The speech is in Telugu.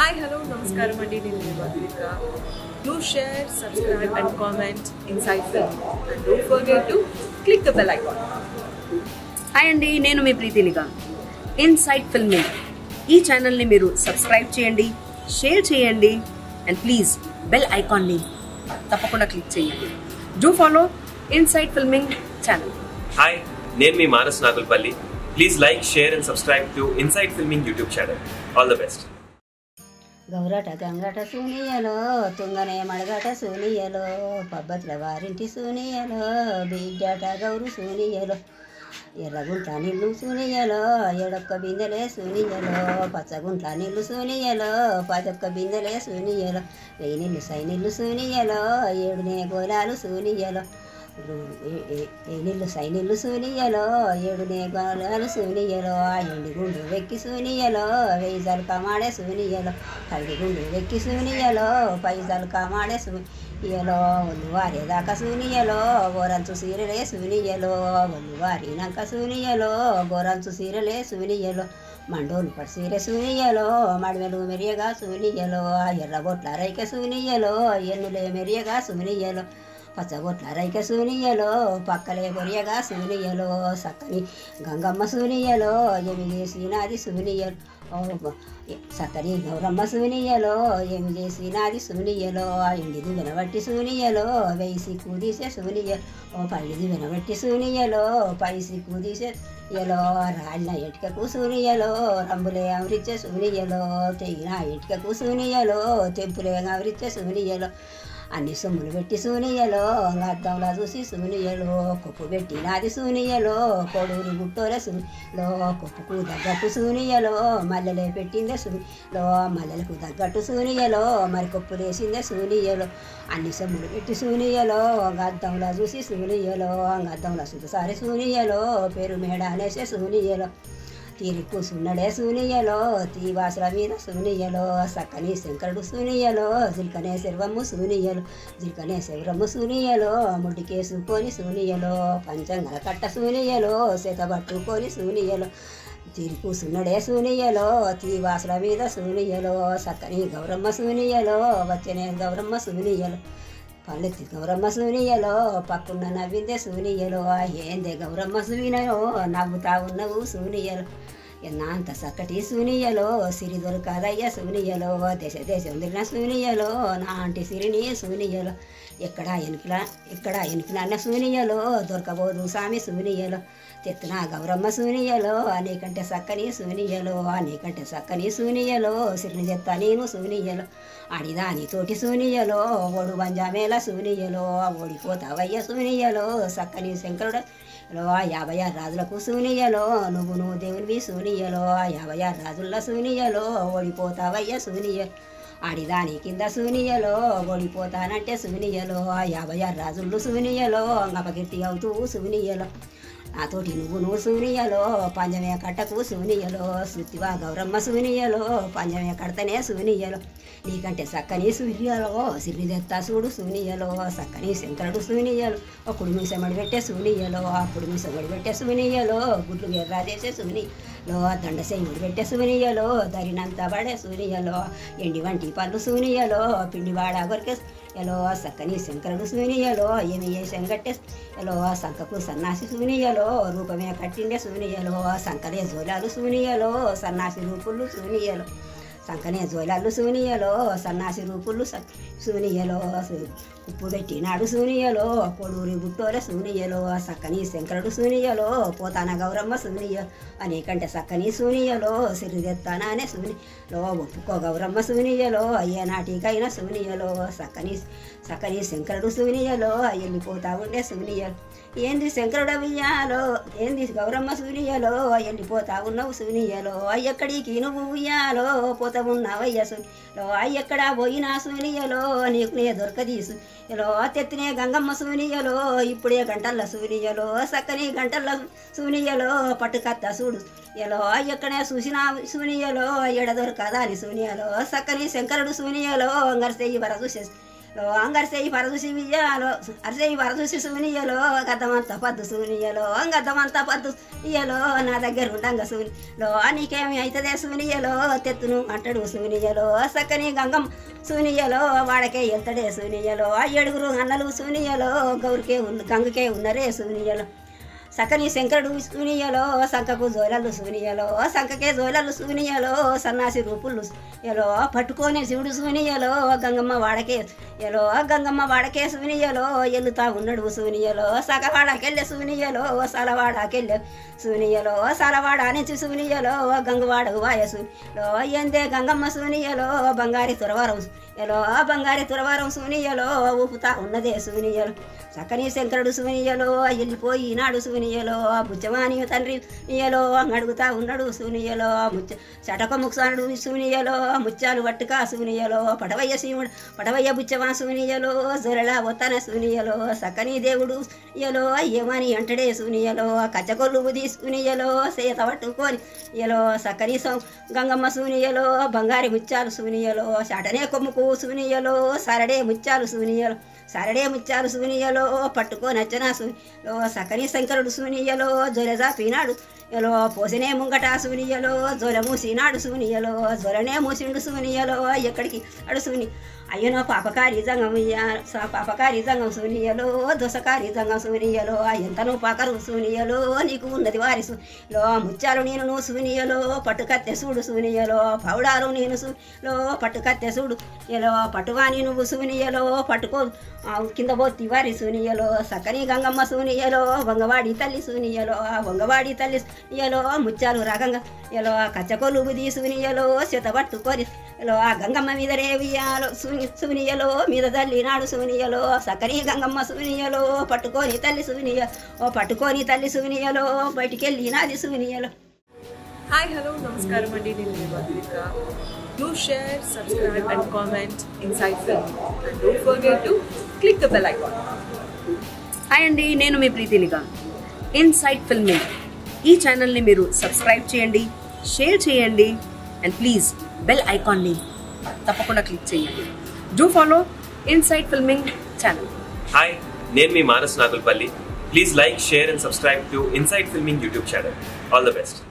హాయ్ హలో నమస్కారం అండి నేను మీ Madhurika do share subscribe and comment inside film and don't forget to click the bell icon hi అండి నేను మీ ప్రీతి నిగాన్ ఇన్సైట్ ఫిల్మింగ్ ఈ ఛానల్ని మీరు సబ్స్క్రైబ్ చేయండి షేర్ చేయండి అండ్ ప్లీజ్ బెల్ ఐకాన్ని తప్పకుండా క్లిక్ చేయండి do follow inside filming channel hi నేను మీ Manas Nagulpalli please like share and subscribe to inside filming YouTube channel all the best గౌరట గంగట సూనియలో తుంగనే మడగట సూనియలో పబ్బతుల వారింటి సూనియలో బిడ్డట గౌరు సూనియలో ఎర్రగుంట్ల నీళ్ళు సూనియలో ఏడొక్క బిందెలే సూనియలో పచ్చగుంట్ల నీళ్ళు సూనియలో పదొక్క బిందెలే సూనియలో వెయ్యి నీళ్ళు సై నీళ్ళు సూనియలో ఏడునే గోళాలు సూనియలో నీళ్ళు సై నీళ్ళు సూనియలో ఏడునే గోళాలు సూనియలో ఆ ఎండి గుండు వెక్కి సూనియలో వెయ్యి జలకమాడే సూనియలో పైడి గుండు వెక్కి సూనియలో పై జలకమాడే సూనియలో ఒళ్ళు వారేదాకా సూనియలో గోరంచు సీరలే సూనియలో ఒళ్ళు వారినాక సూనియలో గోరంచు సీరలే సూనియలో మండోలు పడి సీర సూనియలో మడిమెలు మెరియగా సూనియలో ఎర్రబొట్ల రైక సూనియలో ఎన్నులే మెరియగా సూనియలో పచ్చబొట్ల రైక సూనియలో పక్కలే కొరియగా సూనియలో సక్కని గంగమ్మ సూనియలో ఎమి చేసినాది సూనియలు ఓ బ- సక్కని గౌరమ్మ సూనియలో ఏమి చేసినాది సూనియలో ఎండిది వినబట్టి సూనియలో వేసి కూదీసే సూనియలు ఓ పైడిది వినబట్టి సూనియలో పైసి కూదీసే ఎలో రాళ్ళ ఇటుకకు సూనియలో రంబులే అమరిచ్చే సూనియలో తెగిన ఇటుకకు సూనియలో తెంపులే అమరిచ్చే సూనియలో అన్ని సొమ్ములు పెట్టి సూనియలో అద్దంలా చూసి సూనియలో కొప్పు పెట్టినాది సూనియలో కొడూరు గుట్టోల సూనిలో కొప్పుకు తగ్గట్టు సూనియలో మల్లెలే పెట్టిందే సూనిలో మల్లెలకు తగ్గట్టు సూనియలో మరి కొప్పు లేసిందే సూనియలో అన్ని సొమ్ములు పెట్టి సూనియలో అద్దంలా చూసి సూనియలో అద్దంలా సుతసారి సూనియలో పేరు మేడ అనేసే సూనియలో తీరి కూసున్నడే సూనియలో తీవాసుల మీద సూనియలో సక్కని శంకరుడు సూనియలో జిల్కనే శర్వమ్ము సూనియలు జిల్కనే శర్వమ్ము సూనియలో ముడ్డికేసుకొని సూనియలో పంచంగల కట్ట సూనియలో పట్టుకొని సూనియలో తీరి కూసున్నడే సూనియలో తీవాసుల మీద సూనియలో సక్కని గౌరమ్మ సూనియలో వచ్చనే గౌరమ్మ సూనియలో పల్లెత్తి గౌరమ్మ సూనియలో పక్కున్న నవ్విందే సూనియలో ఏందే గౌరమ్మ సూనియలో నవ్వుతా ఉన్నవు సూనియలో ఎన్నంత చక్కటి సూనియలో సిరి దొరకదయ్య సూనియలో దేశ దేశం తిరిగిన సూనియలో నాంటి సిరిని సూనియలో ఎక్కడ ఎనికిన ఎక్కడ ఎనికిన సూనియలో దొరకబోదు స్వామి సూనియలో తెత్తున గౌరమ్మ సూనియలో నీకంటే చక్కని సూనియలో నీకంటే చక్కని సూనియలో సిరిని తెత్తా నేను సూనియలో అడిదాని తోటి సూనియలో ఓడు బంజామేల సూనియలో ఓడిపోతావయ్య సూనియలో చక్కని శంకరుడు లో యాభై ఆరు రాజులకు సూనియలో నువ్వు నువ్వు దేవునివి సూనియలో యాభై ఆరు రాజుల సూనియలో ఓడిపోతావయ్య సూనియ ఆడిదాని కింద సూనియలో ఓడిపోతానంటే సూనియలో యాభై ఆరు రాజులు సూనియలో అపకీర్తి అవుతూ సూనియలో నాతోటి నువ్వు నువ్వు సూనియలో పంజమే కట్టకు సూనియలో సుత్తివా గౌరమ్మ సూనియలో పంజమే కడతనే సూనియలో నీకంటే చక్కని సూర్యలో సిరిదెత్తా చూడు సూనియలో చక్కని శంకరుడు సూనియలు అప్పుడు మీసమడి పెట్టే సూనియలో అప్పుడు మీసమడి పెట్టే సూనియలో గుడ్లు ఎర్రా చేసే సూనిలో దండ సేముడు పెట్టే సూనియలో దరినంత పడే సూనియలో ఎండి వంటి పళ్ళు సూనియలో పిండి వాడ కొరికే ఎలో సక్కని శంకరుడు సూనియలో ఏమి చేసాం కట్టే ఎలో సంకకు సన్నాసి సూనియలో రూపమే కట్టిండే సూనియలో సంకనే జోలాలు సూనియలో సన్నాసి రూపులు సూనియలో సంకనే జోలాలు సూనియలో సన్నాసి రూపులు స- సూనియలో సు- ఉప్పు పెట్టినాడు సూనియలో కొడూరి గుట్టోల సూనియలో సక్కని శంకరుడు సూనియలో పోతాన గౌరమ్మ సూనియ అనేకంటే సక్కని సూనియలో సిరిదెత్తాననే సూనిలో ఒప్పుకో గౌరమ్మ సూనియలో అయ్యే నాటికైనా సూనియలో సక్కని సక్కని శంకరుడు సూనియలో వెళ్ళిపోతా ఉండే సూనియలు ఏంది శంకరుడ ఉయ్యాలో ఏంది గౌరమ్మ సూనియలో వెళ్ళిపోతా ఉన్నావు సూనియలో అయ్యక్కడికి నువ్వు ఉయ్యాలో పోతా ఉన్నావయ్య సూనియలో అయ్యక్కడ పోయినా సూనియలో నీకు నే దొరకది సూనియలో తెత్తినే గంగమ్మ సూనియలో ఇప్పుడే గంటల్ల సూనియలో సక్కని గంటల్ల సూనియలో పట్టుకత్త చూడు ఎలో ఎక్కడే చూసినా సూనియలో ఎడ దొరకదా అని సూనియలో సక్కని శంకరుడు సూనియలో అంగరిస్తే వర చూసే లో అంగరిసేయి పరదూసి వియ్యాలో అరిసేయి పరదూసి సూనియలో గద్దమంతా పద్దు సూనియలో గద్దమంతా పద్దు ఇయ్యలో నా దగ్గర ఉండంగ సూని లో నీకేమి అవుతుందే సూనియలో తెత్తును అంటాడు సూనియలో సక్కని గంగం సూనియలో వాడకే వెళ్తాడే సూనియలో ఆ ఏడుగురు అన్నలు సూనియలో గౌరికే ఉన్న గంగకే ఉన్నరే సూనియలో సకని శంకరుడు సూనియలో సంకకు జోలలు సూనియలో సంకకే జోలలు సూనియలో సన్నాసి రూపులు ఎలో పట్టుకొని శివుడు సూనియలో గంగమ్మ వాడకే ఎలో గంగమ్మ వాడకే సూనియలో ఎల్లుతా ఉన్నాడు సూనియలో సగవాడకెళ్ళే సూనియలో సలవాడకెళ్ళే సూనియలో సలవాడ నుంచి సూనియలో గంగవాడకు వాయ సూనిలో ఎందే గంగమ్మ సూనియలో బంగారి తురవరం ఎలో బంగారి తురవరం సూనియలో ఊపుతా ఉన్నదే సూనియలో చక్కని శంకరుడు సూనియలో వెళ్ళిపోయినాడు సూనియలో బుచ్చవాణి తండ్రి నీయలో అడుగుతా ఉన్నాడు సూనియలో ముచ్చ చటక ముక్సానుడు సూనియలో ముత్యాలు పట్టుక సూనియలో పడవయ్య శివుడు పడవయ్య బుచ్చవా సూనియలో జొరల ఒత్తన సూనియలో సక్కని దేవుడు ఇయలో ఏమని అంటడే సూనియలో కచ్చకొల్లు బుది సూనియలో సేత పట్టుకొని ఇయలో సక్కని సం- గంగమ్మ సూనియలో బంగారి ముత్యాలు సూనియలో చాటనే కొమ్ముకు సూనియలో సరడే ముత్యాలు సూనియలో సరడే ముత్యాలు సూనియలో పట్టుకొని నచ్చన సూనియలో సకని శంకరుడు సూనియలో జొలజా పీనాడు ఎలో పోసినే ముంగట సూనియలో జొల మూసినాడు సూనియలో జొలనే మూసిండు సూనియలో ఎక్కడికి అడు సూని అయ్యనో పాపకారి జంగం ఇయ్య- పాపకారి జంగం సూనియలో దోసకారి జంగం సూనియలో ఎంతను పాకరు సూనియలో నీకు ఉన్నది వారి సూనిలో ముత్యాలు నేను నువ్వు సూనియలో పట్టుకత్తె సూడు సూనియలో పౌడారు నేను సూనిలో పట్టుకత్తె సూడు ఎలో పట్టువాని నువ్వు సూనియలో పట్టుకో ఆ కింద పోతి వారి సూనియలో సకని గంగమ్మ సూనియలో వంగవాడి తల్లి సూనియలో ఆ వంగవాడి తల్లి సూనియలో ముత్యాలు రాగంగా ఎలో కచ్చకొలు బుది సూనియలో చేత పట్టుకొని ఎలో ఆ గంగమ్మ మీద రేవియాలో సూని సూనియలో మీద తల్లి నాడు సూనియలో సకని గంగమ్మ సూనియలో పట్టుకొని తల్లి సూనియ ఓ పట్టుకొని తల్లి సూనియలో బయటికెళ్ళి నాది సూనియలో హాయ్ హలో నమస్కారం అండి నేను మీ Madhurika do share subscribe and comment inside film and don't forget to click the bell icon hi అండి నేను మీ ప్రీతినిగా ఇన్సైట్ ఫిల్మింగ్ ఈ ఛానల్ని మీరు సబ్స్క్రైబ్ చేయండి షేర్ చేయండి అండ్ ప్లీజ్ బెల్ ఐకాన్ని తప్పకుండా క్లిక్ చేయండి do follow inside filming channel hi నేను మీ Manas Nagulpalli please like share and subscribe to inside filming YouTube channel all the best